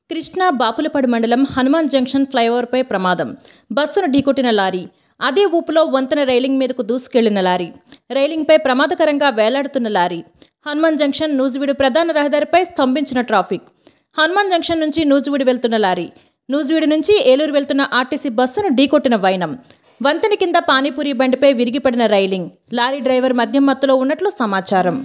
కృష్ణా బాపులపాడు మండలం హనుమాన్ జంక్షన్ ఫ్లైఓవర్పై ప్రమాదం బస్సును ఢీకొట్టిన లారీ అదే ఊపులో వంతెన రైలింగ్ మీదకు దూసుకెళ్లిన లారీ రైలింగ్పై ప్రమాదకరంగా వేలాడుతున్న లారీ హనుమాన్ జంక్షన్ నూజివీడు ప్రధాన రహదారిపై స్తంభించిన ట్రాఫిక్ హనుమాన్ జంక్షన్ నుంచి నూజివీడు వెళ్తున్న లారీ నూజివీడు నుంచి ఏలూరు వెళ్తున్న ఆర్టీసీ బస్సును ఢీకొట్టిన వైనం వంతెన కింద పానీపూరి బండిపై విరిగిపడిన రైలింగ్ లారీ డ్రైవర్ మద్యం మత్తులో ఉన్నట్లు సమాచారం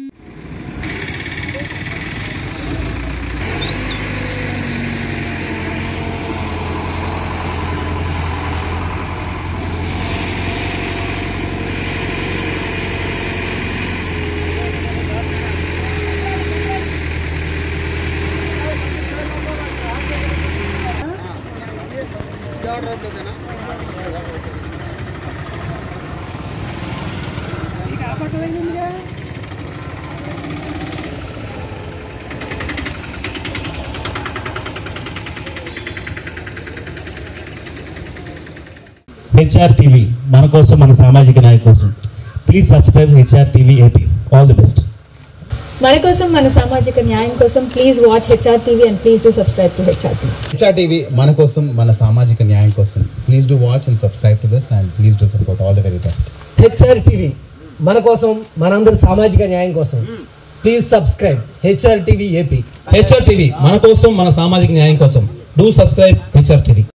హెచ్ఆర్ టీవీ మన కోసం మన సామాజిక న్యాయ కోసం please subscribe H R TV AP all the best మన కోసం మన సామాజిక న్యాయం కోసం please watch H R TV and please do subscribe to H R TV H R TV మన కోసం మన సామాజిక న్యాయం కోసం please do watch and subscribe to this and please do support all the very best H R TV మన కోసం మనందరి సామాజిక న్యాయం కోసం please subscribe H R TV AP H R TV మన కోసం మన సామాజిక న్యాయం కోసం డూ సబ్స్క్రైబ్ హెచ్ఆర్ టీవీ